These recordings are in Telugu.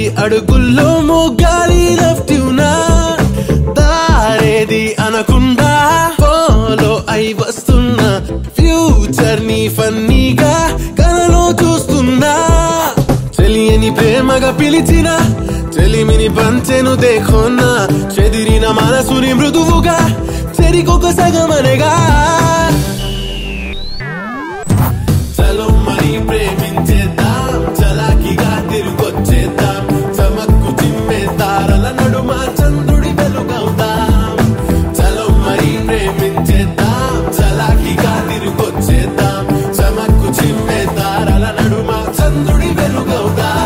అడుగుల్లో మోగాలి లెఫ్ట్ నా దారేది అనకుండా ఫాలో అయి వస్తున్నా ఫ్యూచర్ ని ఫన్నీగా కలలో చూస్తున్నా తెలియని ప్రేమగా పిలిచిన చెలిమిని పంచెను దేఖోన్నా చెదిరిన మనసుని మృదువుగా చెరికొక సగమనగా చలో మరి ప్రేమించేద్దాం చలాకిగా తిరుగొచ్చేద్దాం చమక్కు చిమ్మే తారల నడుమ చంద్రుడి వెలుగవుదాం చలో మరి ప్రేమించేద్దాం చలాకిగా తిరుగొచ్చేద్దాం చమక్కు చిమ్మే తారల నడుమ చంద్రుడి వెలుగవుదాం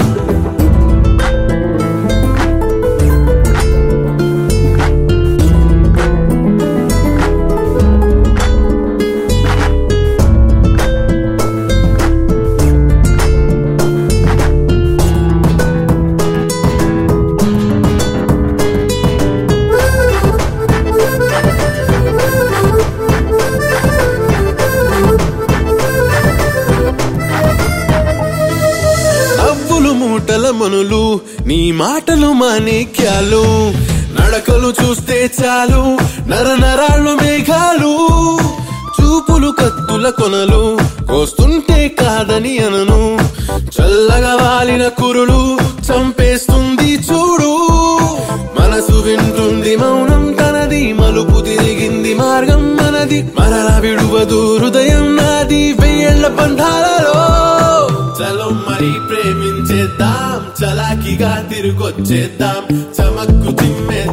నవ్వులు మూటల మనులు నీ మాటలు మాణిక్యాలు నడకలు చూస్తే చాలు నర నరాళ్ళు మేఘాలు చూపులు కత్తుల కొనలు కోస్తుంటే కాదని అనను చల్లగా వాలిన కురులు చంపేస్తుంది చూడు మనసు వింటుంది మౌనం తనది మలుపు తిరిగింది మార్గం మనది మరల విడువదు హృదయం నాది వెయ్యేళ్ల బంధాలలో చలో మరి ప్రేమించేద్దాం చలాకిగా తిరిగొచ్చేద్దాం చమక్కు చిమ్మే